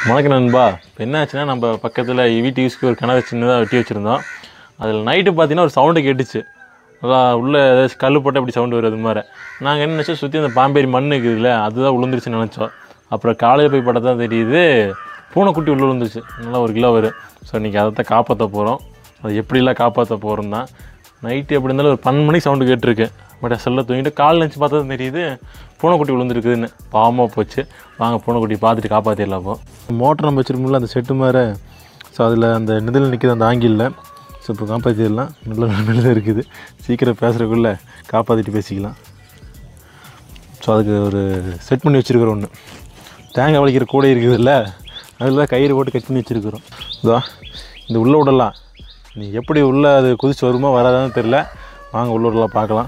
வணக்கம் நண்பா இப்போ என்ன ஆச்சுன்னா நம்ம பக்கத்தில் வீட்டு யூஸ்க்கு ஒரு கிணறு சின்னதாக வெட்டி வச்சுருந்தோம் அதில் நைட்டு பார்த்தீங்கன்னா ஒரு சவுண்டு கேட்டுச்சு நல்லா உள்ளே ஏதாச்சும் கல் போட்டால் அப்படி சவுண்டு வருது அது மாதிரி நாங்கள் என்ன நினச்சோம் சுற்றி அந்த பாம்பேரி மண் இருக்குதுல்ல அதுதான் விழுந்துருச்சுன்னு நினச்சோம் அப்புறம் காலையில் போய் படம் தான் தெரியுது பூனைக்குட்டி உள்ளே விழுந்துருச்சு நல்லா ஒரு கிலோ வரும் ஸோ இன்றைக்கி அதை தான் காப்பாற்ற போகிறோம் அது எப்படிலாம் காப்பாற்ற போகிறோம் தான் நைட்டு எப்படி இருந்தாலும் ஒரு பன்னெண்டு மணிக்கு சவுண்டு கேட்டிருக்கு பட் செல்ல தூங்கிட்டு கால் நினச்சி பார்த்தா தான் தெரியுது பூனைக்குட்டி விழுந்துருக்குதுன்னு பாவமாக போச்சு வாங்க பூனைக்குட்டி பார்த்துட்டு காப்பாற்றிடலாம் அப்போ மோட்டர் நம்ம வச்சிருக்கோம்ல அந்த செட்டு மாதிரி ஸோ அதில் அந்த நிதில் நிற்கிது அந்த ஆங்கிளில் ஸோ இப்போ காப்பாற்றிடலாம் நல்ல நிலைமையில தான் இருக்குது சீக்கிரம் பேசுகிறக்குள்ளே காப்பாற்றிட்டு பேசிக்கலாம் ஸோ அதுக்கு ஒரு செட் பண்ணி வச்சுருக்குறோம் ஒன்று தேங்காய் வலிக்கிற கூடை இருக்குதுல்ல அதில் தான் கயிறு போட்டு கட் பண்ணி வச்சுருக்குறோம் இதோ இந்த உள்ளே விடலாம் நீ எப்படி உள்ளே அது குதிச்சு வருமோ வராதான்னு தெரில வாங்க உள்ள விடலாம் பார்க்கலாம்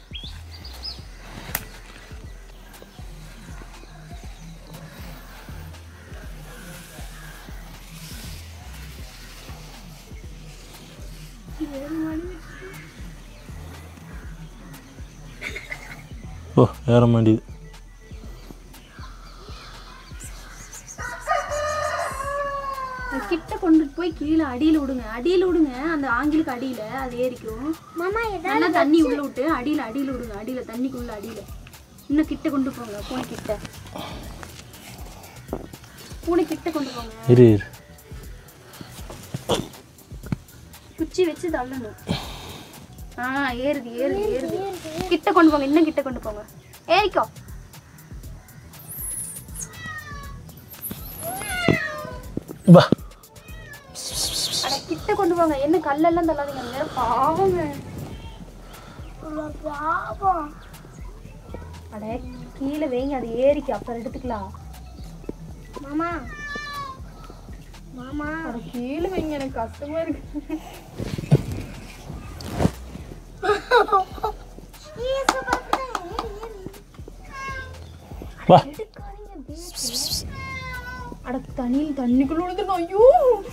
ஓ ஏற மாட்டேது அது கிட்ட கொண்டுட்டு போய் கீழே அடியில விடுங்க அடியில விடுங்க அந்த ஆங்கிலுக்கு அடியில அது ஏறிக்கும் மாமா நல்லா தண்ணி உள்ள விட்டு அடியில அடியில விடுங்க அடியில தண்ணிக்குள்ள அடியில இன்னும் கிட்ட கொண்டு போங்க பூனை கிட்ட பூனை கிட்ட கொண்டு போங்க இரு இரு குச்சி வச்சு தள்ளணும் ஆ ஏறுது ஏறுது ஏறுது கிட்ட கொண்டு போங்க இன்னும் கிட்ட கொண்டு போங்க ஏறிக்கோ பா அட கிட்ட கொண்டு போங்க என்ன கல்லெல்லாம் தள்ளாதீங்க அந்த நேரம் பாவங்க பாவம் அட கீழே வைங்க அது ஏறிக்கு அப்புறம் எடுத்துக்கலாம் மாமா மாமா அட கீழே வைங்க எனக்கு கஷ்டமா இருக்கு ஈசு பாப்பா ஏறி ஏறி வா எடுக்காதீங்க பேசு. அட தண்ணியில் தண்ணிக்குள்ள விழுந்துடும் ஐயோ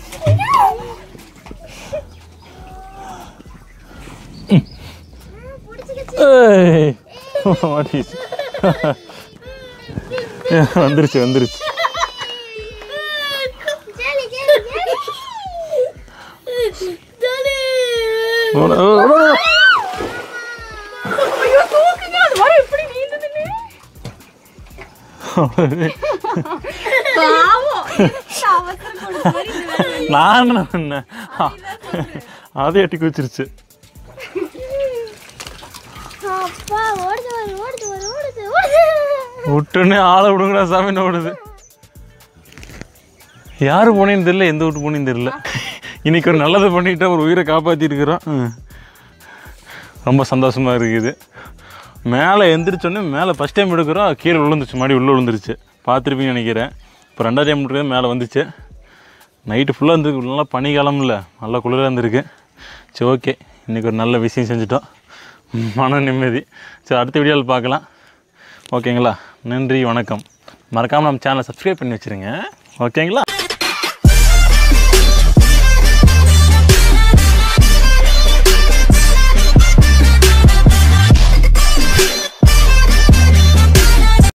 ஏய் மாட்டிச்சு வந்துருச்சு வந்துருச்சு ஜாலி ஜாலி ஜாலி ஓட, ஓட, ஓட. ஐயோ தூக்குங்க அது வர எப்படி நீந்துதுன்னு பாவம் என்ன அவசரம் கொண்டு போய் இந்த வேலை நான் என்ன பண்ணேன் அதை எட்டி குச்சிருச்சு அப்பா ஓடுது வரு ஓடுது வரு ஓடுது ஓடுது விட்டுன்னு ஆளை விடுங்கடா சாமி ஓடுது யார் போனேன்னு தெரியல எந்த வீட்டு போனேன்னு தெரியல இன்னைக்கு ஒரு நல்லது பண்ணிட்டா ஒரு உயிரை காப்பாற்றிருக்கிறோம் ரொம்ப சந்தோஷமாக இருக்குது மேலே எந்திரிச்சோன்னே மேலே ஃபஸ்ட் டைம் எடுக்கிறோம் கீழே விழுந்துச்சு மாடி உள்ளே விழுந்துருச்சு பார்த்துருப்பீங்கன்னு நினைக்கிறேன் இப்போ ரெண்டாவது டைம் எடுக்கிறது மேலே வந்துச்சு நைட்டு ஃபுல்லாக இருந்திருக்கு நல்லா பனிக்காலம் இல்லை நல்லா குளிராக இருந்திருக்கு சரி ஓகே இன்றைக்கி ஒரு நல்ல விஷயம் செஞ்சுட்டோம் மன நிம்மதி சரி அடுத்த வீடியோவில் பார்க்கலாம் ஓகேங்களா நன்றி வணக்கம் மறக்காமல் நம்ம சேனலை சப்ஸ்கிரைப் பண்ணி வச்சுருங்க ஓகேங்களா